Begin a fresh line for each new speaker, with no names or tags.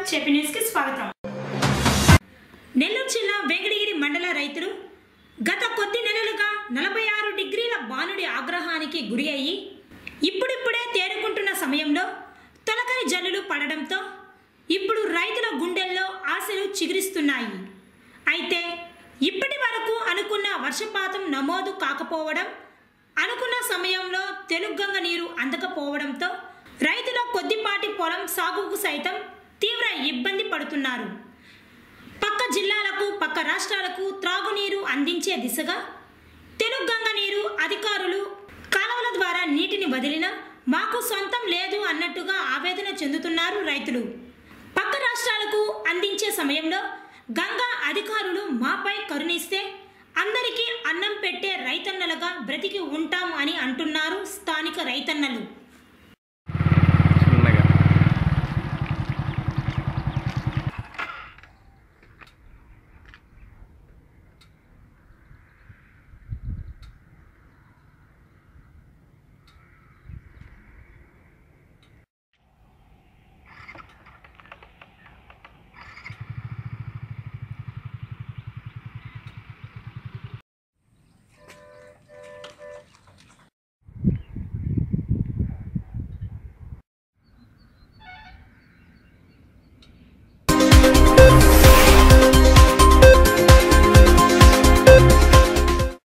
చెప్పి న్యూస్కి స్వాగతం నెల్లూరు జిల్లా వెంకటగిరి మండల రైతులు గత కొద్ది నెలలుగా నలభై ఆరు డిగ్రీల బానుడి ఆగ్రహానికి గురి అయ్యి ఇప్పుడిప్పుడే తేరుకుంటున్న సమయంలో తొలకరి జల్లులు పడడంతో ఇప్పుడు రైతుల గుండెల్లో ఆశలు చిగురిస్తున్నాయి అయితే ఇప్పటి వరకు అనుకున్న వర్షపాతం నమోదు కాకపోవడం అనుకున్న సమయంలో తెలుగంగ నీరు అందకపోవడంతో రైతుల కొద్దిపాటి పొలం సాగుకు సైతం తీవ్ర ఇబ్బంది పడుతున్నారు పక్క జిల్లాలకు పక్క రాష్ట్రాలకు త్రాగునీరు అందించే దిశగా తెలుగంగ నీరు అధికారులు కాలువల ద్వారా నీటిని వదిలినా మాకు సొంతం లేదు అన్నట్టుగా ఆవేదన చెందుతున్నారు రైతులు పక్క రాష్ట్రాలకు అందించే సమయంలో గంగా అధికారులు మాపై కరుణిస్తే అందరికీ అన్నం పెట్టే రైతన్నలుగా బ్రతికి ఉంటాం అని అంటున్నారు స్థానిక రైతన్నలు